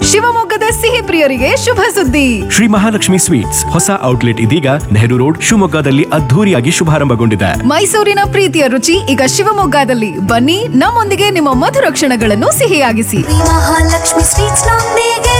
ಶಿವಮೊಗ್ಗದ ಸಿಹಿ ಪ್ರಿಯರಿಗೆ ಶುಭ ಸುದ್ದಿ ಶ್ರೀ ಮಹಾಲಕ್ಷ್ಮಿ ಸ್ವೀಟ್ಸ್ ಹೊಸ ಔಟ್ಲೆಟ್ ಇದೀಗ ನೆಹರು ರೋಡ್ ಶಿವಮೊಗ್ಗದಲ್ಲಿ ಅದ್ಧೂರಿಯಾಗಿ ಶುಭಾರಂಭಗೊಂಡಿದೆ ಮೈಸೂರಿನ ಪ್ರೀತಿಯ ರುಚಿ ಈಗ ಶಿವಮೊಗ್ಗದಲ್ಲಿ ಬನ್ನಿ ನಮ್ಮೊಂದಿಗೆ ನಿಮ್ಮ ಮಧುರ ಕ್ಷಣಗಳನ್ನು ಸಿಹಿಯಾಗಿಸಿ ಮಹಾಲಕ್ಷ್ಮಿ ಸ್ವೀಟ್ಸ್ ನೊಂದಿಗೆ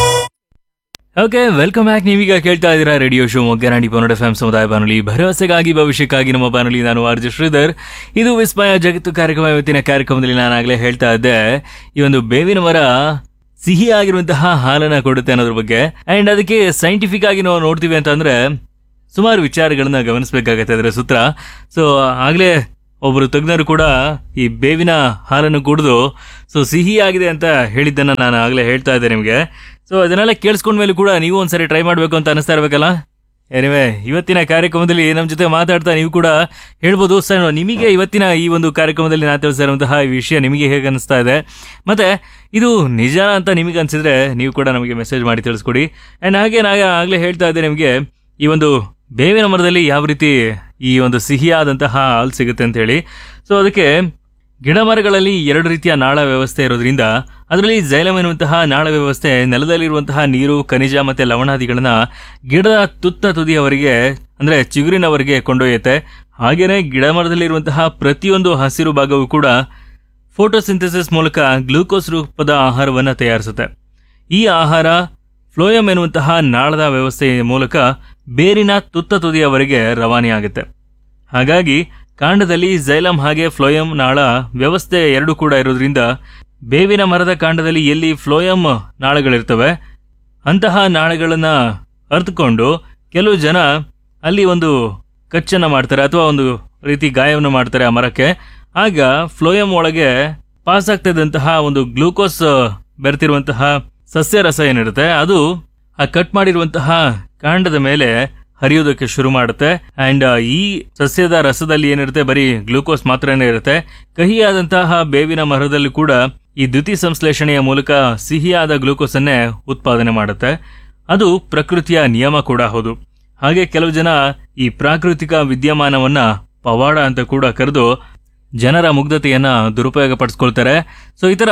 ಓಕೆ ವೆಲ್ಕಮ್ ಬ್ಯಾಕ್ ನೀವೀಗ ಕೇಳ್ತಾ ಇದ್ದೀರಾ ರೇಡಿಯೋ ಶೋ ಮೊಗ್ಗನಾಡಿ ಪನ್ನಡ ಎಫ್ ಸಮುದಾಯ ಬಾನುಲಿ ಭರವಸೆಗಾಗಿ ಭವಿಷ್ಯಕ್ಕಾಗಿ ನಮ್ಮ ಬಾನುಲಿ ನಾನು ಆರ್ಜಿ ಶ್ರೀಧರ್ ಇದು ವಿಸ್ಮಯ ಜಗತ್ತು ಕಾರ್ಯಕ್ರಮ ಇವತ್ತಿನ ಕಾರ್ಯಕ್ರಮದಲ್ಲಿ ನಾನು ಆಗಲೇ ಹೇಳ್ತಾ ಇದ್ದೆ ಈ ಒಂದು ಬೇವಿನ ಮರ ಸಿಹಿ ಆಗಿರುವಂತಹ ಹಾಲನ್ನ ಕೊಡುತ್ತೆ ಅನ್ನೋದ್ರ ಬಗ್ಗೆ ಅಂಡ್ ಅದಕ್ಕೆ ಸೈಂಟಿಫಿಕ್ ಆಗಿ ನಾವು ನೋಡ್ತೀವಿ ಅಂತಂದ್ರೆ ಸುಮಾರು ವಿಚಾರಗಳನ್ನ ಗಮನಿಸಬೇಕಾಗತ್ತೆ ಅದರ ಸೂತ್ರ ಸೊ ಆಗಲೇ ಒಬ್ಬರು ತಜ್ಞರು ಕೂಡ ಈ ಬೇವಿನ ಹಾಲನ್ನು ಕುಡಿದು ಸೊ ಸಿಹಿ ಆಗಿದೆ ಅಂತ ಹೇಳಿದ್ದನ್ನ ನಾನು ಆಗಲೇ ಹೇಳ್ತಾ ಇದ್ದೆ ನಿಮಗೆ ಸೊ ಅದನ್ನೆಲ್ಲ ಕೇಳಿಸ್ಕೊಂಡ ಮೇಲೆ ಕೂಡ ನೀವು ಒಂದ್ಸರಿ ಟ್ರೈ ಮಾಡಬೇಕು ಅಂತ ಅನಿಸ್ತಾ ಇರಬೇಕಲ್ಲ ಏನಿವೆ ಇವತ್ತಿನ ಕಾರ್ಯಕ್ರಮದಲ್ಲಿ ನಮ್ಮ ಜೊತೆ ಮಾತಾಡ್ತಾ ನೀವು ಕೂಡ ಹೇಳ್ಬೋದು ಸರ್ ನಿಮಗೆ ಇವತ್ತಿನ ಈ ಒಂದು ಕಾರ್ಯಕ್ರಮದಲ್ಲಿ ನಾ ತಿಳಿಸಿರುವಂತಹ ಈ ವಿಷಯ ನಿಮಗೆ ಹೇಗೆ ಅನಿಸ್ತಾ ಇದೆ ಮತ್ತೆ ಇದು ನಿಜ ಅಂತ ನಿಮಗೆ ಅನ್ಸಿದ್ರೆ ನೀವು ಕೂಡ ನಮಗೆ ಮೆಸೇಜ್ ಮಾಡಿ ತಿಳಿಸ್ಕೊಡಿ ಆ್ಯಂಡ್ ಹಾಗೆ ನಾ ಆಗಲೇ ಹೇಳ್ತಾ ಇದ್ದೆ ನಿಮಗೆ ಈ ಒಂದು ಬೇವಿನ ಮರದಲ್ಲಿ ಯಾವ ರೀತಿ ಈ ಒಂದು ಸಿಹಿಯಾದಂತಹ ಹಾಲು ಸಿಗುತ್ತೆ ಅಂತ ಹೇಳಿ ಸೊ ಅದಕ್ಕೆ ಗಿಡ ಮರಗಳಲ್ಲಿ ಎರಡು ರೀತಿಯ ನಾಳ ವ್ಯವಸ್ಥೆ ಇರೋದ್ರಿಂದ ಅದರಲ್ಲಿ ಜೈಲಮ್ ಎನ್ನುವಂತಹ ನಾಳ ವ್ಯವಸ್ಥೆ ನೆಲದಲ್ಲಿರುವಂತಹ ನೀರು ಖನಿಜ ಮತ್ತೆ ಲವಣಾದಿಗಳನ್ನ ಗಿಡದ ತುತ್ತ ತುದಿಯವರೆಗೆ ಅಂದ್ರೆ ಚಿಗುರಿನವರೆಗೆ ಕೊಂಡೊಯ್ಯುತ್ತೆ ಹಾಗೇನೆ ಗಿಡ ಮರದಲ್ಲಿರುವಂತಹ ಪ್ರತಿಯೊಂದು ಹಸಿರು ಭಾಗವೂ ಕೂಡ ಫೋಟೋಸಿಂಥಸಿಸ್ ಮೂಲಕ ಗ್ಲೂಕೋಸ್ ರೂಪದ ಆಹಾರವನ್ನು ತಯಾರಿಸುತ್ತೆ ಈ ಆಹಾರ ಫ್ಲೋಯಮ್ ಎನ್ನುವಂತಹ ನಾಳದ ವ್ಯವಸ್ಥೆಯ ಮೂಲಕ ಬೇರಿನ ತುತ್ತ ತುದಿಯವರೆಗೆ ರವಾನೆಯಾಗುತ್ತೆ ಹಾಗಾಗಿ ಕಾಂಡದಲ್ಲಿ ಜೈಲಮ್ ಹಾಗೆ ಫ್ಲೋಯಮ್ ನಾಳ ವ್ಯವಸ್ಥೆ ಎರಡು ಕೂಡ ಇರೋದ್ರಿಂದ ಬೇವಿನ ಮರದ ಕಾಂಡದಲ್ಲಿ ಎಲ್ಲಿ ಫ್ಲೋಯಮ್ ನಾಳಗಳಿರ್ತವೆ ಅಂತಹ ನಾಳಗಳನ್ನ ಅರ್ಥಕೊಂಡು ಕೆಲವು ಜನ ಅಲ್ಲಿ ಒಂದು ಕಚ್ಚನ್ನ ಮಾಡ್ತಾರೆ ಅಥವಾ ಒಂದು ರೀತಿ ಗಾಯವನ್ನು ಮಾಡ್ತಾರೆ ಆ ಮರಕ್ಕೆ ಆಗ ಫ್ಲೋಯಮ್ ಒಳಗೆ ಪಾಸ್ ಆಗ್ತಿದ್ದಂತಹ ಒಂದು ಗ್ಲೂಕೋಸ್ ಬೆರೆತಿರುವಂತಹ ಸಸ್ಯ ರಸ ಏನಿರುತ್ತೆ ಅದು ಆ ಕಟ್ ಮಾಡಿರುವಂತಹ ಕಾಂಡದ ಮೇಲೆ ಹರಿಯೋದಕ್ಕೆ ಶುರು ಮಾಡುತ್ತೆ ಅಂಡ್ ಈ ಸಸ್ಯದ ರಸದಲ್ಲಿ ಏನಿರುತ್ತೆ ಬರೀ ಗ್ಲೂಕೋಸ್ ಮಾತ್ರನೇ ಇರುತ್ತೆ ಕಹಿಯಾದಂತಹ ಬೇವಿನ ಮರದಲ್ಲಿ ಕೂಡ ಈ ದ್ಯುತಿ ಸಂಶ್ಲೇಷಣೆಯ ಮೂಲಕ ಸಿಹಿಯಾದ ಗ್ಲೂಕೋಸ್ ಅನ್ನೇ ಉತ್ಪಾದನೆ ಮಾಡುತ್ತೆ ಅದು ಪ್ರಕೃತಿಯ ನಿಯಮ ಕೂಡ ಹೌದು ಹಾಗೆ ಕೆಲವು ಜನ ಈ ಪ್ರಾಕೃತಿಕ ವಿದ್ಯಮಾನವನ್ನ ಪವಾಡ ಅಂತ ಕೂಡ ಕರೆದು ಜನರ ಮುಗ್ಧತೆಯನ್ನ ದುರುಪಯೋಗ ಪಡಿಸ್ಕೊಳ್ತಾರೆ ಸೊ ಈ ತರ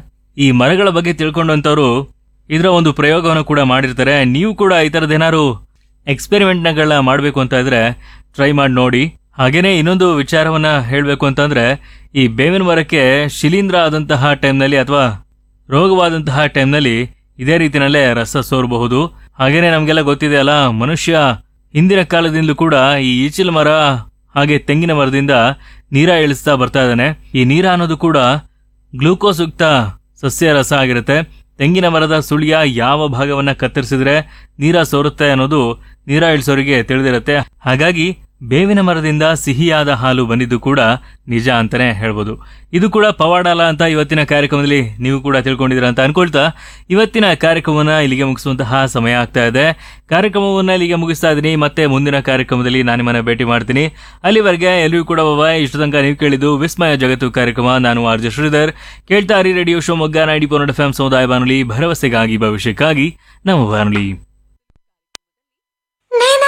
ಈ ಮರಗಳ ಬಗ್ಗೆ ತಿಳ್ಕೊಂಡಂತವ್ರು ಇದರ ಒಂದು ಪ್ರಯೋಗವನ್ನು ಕೂಡ ಮಾಡಿರ್ತಾರೆ ನೀವು ಕೂಡ ಈ ಥರದ್ದೇನಾದ್ರು ಎಕ್ಸ್ಪೆರಿಮೆಂಟ್ನಗಳ ಮಾಡಬೇಕು ಅಂತ ಇದ್ರೆ ಟ್ರೈ ಮಾಡಿ ನೋಡಿ ಹಾಗೇನೆ ಇನ್ನೊಂದು ವಿಚಾರವನ್ನ ಹೇಳಬೇಕು ಅಂತಂದ್ರೆ ಈ ಬೇವಿನ ಮರಕ್ಕೆ ಶಿಲೀಂಧ್ರ ಆದಂತಹ ಟೈಮ್ನಲ್ಲಿ ಅಥವಾ ರೋಗವಾದಂತಹ ಟೈಮ್ನಲ್ಲಿ ಇದೇ ರೀತಿನಲ್ಲೇ ರಸ ಸೋರಬಹುದು ಹಾಗೇನೆ ನಮಗೆಲ್ಲ ಗೊತ್ತಿದೆ ಅಲ್ಲ ಮನುಷ್ಯ ಹಿಂದಿನ ಕಾಲದಿಂದಲೂ ಕೂಡ ಈ ಈಚಿಲ ಮರ ಹಾಗೆ ತೆಂಗಿನ ಮರದಿಂದ ನೀರ ಇಳಿಸ್ತಾ ಬರ್ತಾ ಇದ್ದಾನೆ ಈ ನೀರ ಅನ್ನೋದು ಕೂಡ ಗ್ಲೂಕೋಸ್ ಯುಕ್ತ ಸಸ್ಯ ರಸ ಆಗಿರುತ್ತೆ ತೆಂಗಿನ ಮರದ ಸುಳಿಯ ಯಾವ ಭಾಗವನ್ನ ಕತ್ತರಿಸಿದ್ರೆ ನೀರ ಸೋರುತ್ತೆ ಅನ್ನೋದು ನೀರ ಇಳಿಸೋರಿಗೆ ತಿಳಿದಿರುತ್ತೆ ಹಾಗಾಗಿ ಬೇವಿನ ಮರದಿಂದ ಸಿಹಿಯಾದ ಹಾಲು ಬಂದಿದ್ದು ಕೂಡ ನಿಜ ಅಂತಾನೆ ಹೇಳ್ಬೋದು ಇದು ಕೂಡ ಪವಾಡ ಅಲ್ಲ ಅಂತ ಇವತ್ತಿನ ಕಾರ್ಯಕ್ರಮದಲ್ಲಿ ನೀವು ಕೂಡ ತಿಳ್ಕೊಂಡಿದ್ದೀರಾ ಅಂತ ಅನ್ಕೊಳ್ತಾ ಇವತ್ತಿನ ಕಾರ್ಯಕ್ರಮವನ್ನ ಇಲ್ಲಿಗೆ ಮುಗಿಸುವಂತಹ ಸಮಯ ಆಗ್ತಾ ಇದೆ ಕಾರ್ಯಕ್ರಮವನ್ನ ಇಲ್ಲಿಗೆ ಮುಗಿಸ್ತಾ ಇದ್ದೀನಿ ಮತ್ತೆ ಮುಂದಿನ ಕಾರ್ಯಕ್ರಮದಲ್ಲಿ ನಾನು ನಿಮ್ಮನ್ನ ಭೇಟಿ ಮಾಡ್ತೀನಿ ಅಲ್ಲಿವರೆಗೆ ಎಲ್ಲರಿಗೂ ಕೂಡ ಬಾಯ್ ಇಷ್ಟು ತನಕ ನೀವು ಕೇಳಿದ್ದು ವಿಸ್ಮಯ ಜಗತ್ತು ಕಾರ್ಯಕ್ರಮ ನಾನು ಆರ್ಜೆ ಶ್ರೀಧರ್ ಕೇಳ್ತಾ ಇರಿ radio Shivamogga ninety four F M ಸಮುದಾಯ ಬಾನುಲಿ ಭರವಸೆಗಾಗಿ ಭವಿಷ್ಯಕ್ಕಾಗಿ ನಮ್ಮ ಬಾನುಲಿ